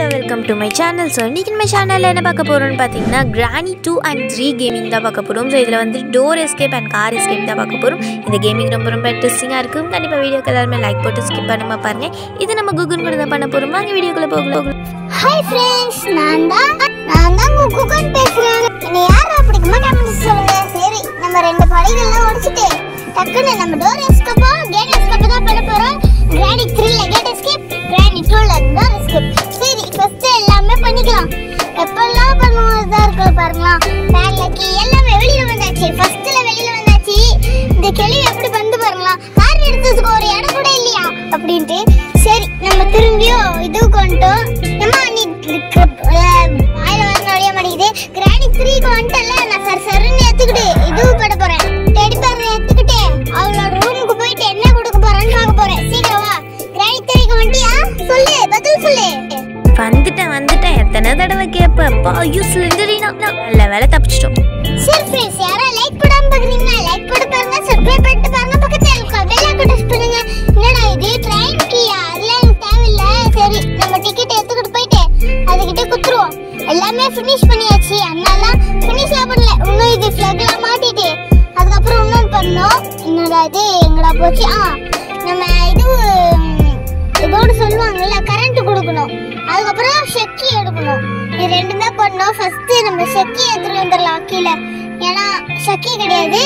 hello welcome to my channel so இன்றைக்கி நம்ம சேனலில் என்ன பார்க்க போகிறோம்னு பார்த்தீங்கன்னா Granny two and three gaming தான் பார்க்க போகிறோம் ஸோ இதில் வந்து door escape and car escape தான் பார்க்க போகிறோம் இந்த கேமிங் ரொம்ப ரொம்ப இன்ட்ரெஸ்டிங்காக இருக்கும் கண்டிப்பாக வீடியோக்கு எல்லாருமே லைக் போட்டு ஸ்கிப் பண்ணாம பாருங்க இது நம்ம கூகுள் கூட தான் பண்ண போகிறோம் வாங்க வீடியோக்குள்ளே போகலாம் ஹாய் ஃப்ரெண்ட்ஸ் நான் தான் நான் தான் குக்குகன் பேசுறேன் என்ன யாரா பிடிக்குமா கமெண்ட் சொல்லுங்க சரி நம்ம ரெண்டு படிகள்லாம் உடைச்சிட்டு டக்குன்னு நம்ம டோர் எஸ்கேப்போ கேட் எஸ்கேப் தான் பண்ண போறோம் கிரானி 3ல கேட் எஸ்கேப் கிரானி 2ல டோர் எஸ்கேப் சரி ஃபர்ஸ்ட் எல்லாமே பண்ணிக்கலாம் எப்பெல்லாம் பண்ணுவதா இருக்கு பாருங்களா பேன்ல கீ எல்லாமே வெளியில வந்தாச்சு ஃபர்ஸ்ட்ல வெளியில வந்தாச்சு இந்த கேள்வி எப்படி வந்து பாருங்களா கார் எடுத்ததுக்கு ஒரு இடம் கூட இல்லையா அப்படின்ட்டு சரி நம்ம திரும்பியும் இது கொண்டோம் ஏமா நீ ஆயில வர நொழிய மாட்டேங்குது கிராணி த்ரீக்கு வந்துட்டல நான் சர் சருன்னு எடுத்துக்கிட்டு இது பண்ண போறேன் டெடி பேர் எடுத்துக்கிட்டு அவளோட ரூமுக்கு போயிட்டு என்ன கொடுக்க போறேன்னு பார்க்க போறேன் சீக்கிரம் வா கிராணி த்ரீக்கு வந்துட்டியா சொல்லு பதில் சொல்லு வந்துட்டேன் வந்துட்டேன் எத்தனை தடவை கேட்பேன் ஐயோ சிலிண்டரினா நல்ல வேலை தப்பிச்சிட்டோம் சரி ஃப்ரெண்ட்ஸ் யாரா லைக் போடாம பாக்குறீங்களா லைக் போட்டு பாருங்க சப்ஸ்கிரைப் பண்ணிட்டு பாருங்க பக்கத்துல இருக்க பெல் ஐகான் டச் பண்ணுங்க என்னடா இது ட்ரெயின் கீயா அதெல்லாம் எனக்கு தேவையில்ல சரி நம்ம டிக்கெட் எடுத்துக்கிட்டு போயிட்டு அதுகிட்ட குத்துருவோம் எல்லாமே ஃபினிஷ் பண்ணியாச்சு அதனால ஃபினிஷ் பண்ணல இன்னும் இது ஃபிளக்லாம் மாட்டிட்டு அதுக்கப்புறம் இன்னொன்று பண்ணோம் என்னடா இது எங்கடா போச்சு ஆ நம்ம இது ம், இதோட சொல்லுவாங்கல்ல கரண்ட் கொடுக்கணும் அதுக்கப்புறம் செக்கி எடுக்கணும் இது ரெண்டு தான் பண்ணோம் ஃபர்ஸ்ட் நம்ம செக்கி எடுத்துட்டு வந்துடலாம் கீழே ஏன்னா செக்கி கிடையாது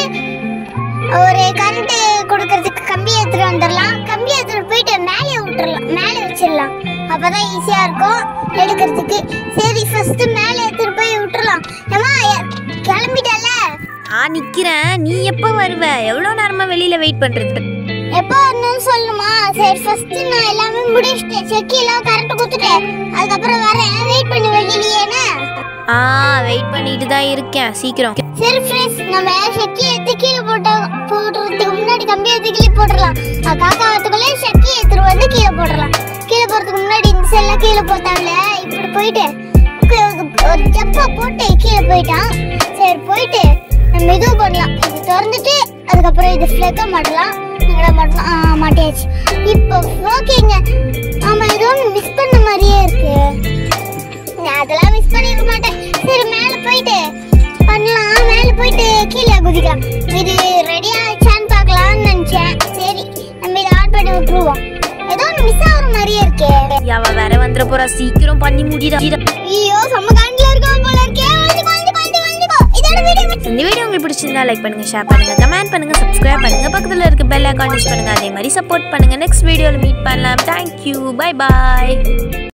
ஒரு கரண்ட் கொடுக்கறதுக்கு கம்பி எடுத்துட்டு வந்துடலாம் கம்பி எடுத்துட்டு போயிட்டு மேலே விட்டுறலாம் மேலே வச்சிடலாம் அப்பதான் ஈஸியா இருக்கும் எடுக்கிறதுக்கு சரி ஃபர்ஸ்ட் மேலே எடுத்துட்டு போய் விட்டுறலாம் ஏமா கிளம்பிட்டல நான் நிற்கிறேன் நீ எப்போ வருவ எவ்வளோ நேரமாக வெளியில் வெயிட் பண்ணுறது எப்போ வரணும்னு சொல்லணுமா சரி ஃபர்ஸ்ட் நான் எல்லாமே முடிச்சிட்டேன் செக்கி எல்லாம் கரண்ட் கொடுத்துட்டேன் அதுக்கப்புறம் வரேன் வெயிட் பண்ணி வெளியிலேயேன்னு ஆ வெயிட் பண்ணிட்டு தான் இருக்கேன் சீக்கிரம் சரி ஃப்ரெண்ட்ஸ் நம்ம செக்கி எடுத்து கீழே போட்ட போடுறதுக்கு முன்னாடி கம்பி எடுத்து கீழே போட்டுடலாம் அது காக்கா வரத்துக்குள்ளே செக்கி எடுத்துட்டு வந்து கீழே போடலாம் கீழே போறதுக்கு முன்னாடி இந்த செல்லாம் கீழே போட்டாங்கல்ல இப்படி போயிட்டு கு- ஒரு ஜப்பா போட்டு கீழே போயிட்டான் சரி போயிட்டு நம்ம இது பண்ணலாம் இது திறந்துட்டு அதுக்கப்புறம் இது ஃப்ளெக்க மாட்டலாம் எங்கடா மாட்டலாம் ஆ மாட்டியாச்சு இப்போ ஓகேங்க ஆமா ஏதோ ஒன்று மிஸ் பண்ண மாதிரியே இருக்கு நான் அதெல்லாம் மிஸ் பண்ணிருக்க மாட்டேன் சரி மேல போயிட்டு பண்ணலாம் மேல போயிட்டு கீழே குதிக்கலாம் இது ரெடி ஆச்சான்னு பார்க்கலாம்னு நினைச்சேன் சரி நம்ம இதை ஆட் பண்ணி விட்டுருவோம் ஏதோ ஒன்று மிஸ் ஆகுற மாதிரியே இருக்கே அவ வேற வந்துட போறா சீக்கிரம் பண்ணி முடிடா ஐயோ செம்ம காண்டில் இருக்கோம் போல இருக்கே வந்துக்கோ வந்துக்கோ வந்துக்கோ வந்துக்கோ இதோட வீடியோ இந்த வீடியோ உங்களுக்கு பிடிச்சிருந்தா லைக் பண்ணுங்க ஷேர் பண்ணுங்க கமெண்ட் பண்ணுங்க சப்ஸ்கிரைப் பண்ணுங்க பக்கத்துல இருக்க பெல் ஐக்கான் டச் பண்ணுங்க அதே மாதிரி சப்போர்ட் பண்ணுங்க நெக்ஸ்ட் வீடியோல மீட் பண்ணலாம் தேங்க்யூ பை பாய்